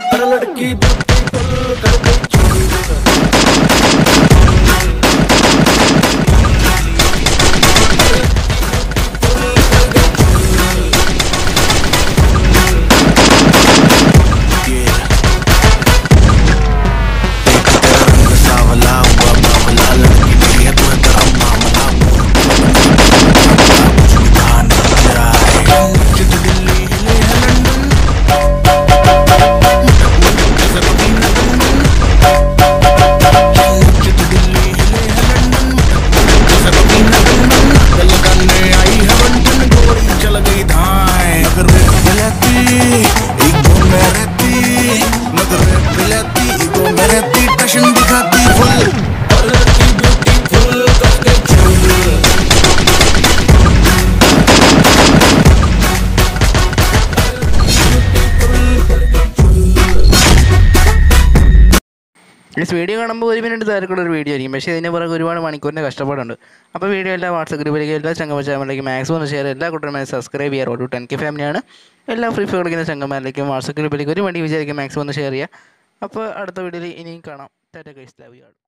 हर लड़की ब्यूटीफुल कर गई चूल सावला हुआ बावला लड़की नहीं है तू है तेरा मामला कुछ भी कहा नहीं तेरा है जित दिल्ली हिले है लंदन जित दिल्ली हिले है लंदन जरूरी न लंदन दिल करने आई है बंधन गोरी चल गई धाए अगर वे मिलती ईगो में रहती मगर वे मिलती ईगो में रहती टशन दिखाती फुल हर लड़की ब्यूटीफुल कर गई चूल ഈ വീഡിയോ കാണുമ്പോൾ ഒരു മിനിറ്റ് താരക്കുള്ള ഒരു വീഡിയോ ആയിരിക്കും പക്ഷേ ഇതിന് പുറകെ ഒരുപാട് മണിക്കൂറിൻ്റെ കഷ്ടപ്പാടുണ്ട് അപ്പോൾ വീഡിയോ എല്ലാ വാട്സപ്പ് ഗ്രൂപ്പിലേക്ക് എല്ലാ ചങ്ങമ ചാനലിലേക്ക് മാക്സിമം ഒന്ന് ഷെയർ എല്ലാ കുട്ടികളും സബ്സ്ക്രൈബ് ചെയ്യാറ് ഒരു ടെൻ കെ ഫാമിലിയാണ് എല്ലാ ഫ്രീ ഫയർ കളിക്കുന്ന ചങ്ങന്മാരിലേക്കും വാട്സപ്പ് ഗ്രൂപ്പിലേക്ക് ഒരു വണ്ടി വിചാരിക്കും മാക്സിമം ഒന്ന് ഷെയർ ചെയ്യുക അപ്പോൾ അടുത്ത വീഡിയോയിൽ ഇനിയും കാണാം ടാറ്റ ഗൈസ് ലവ് യു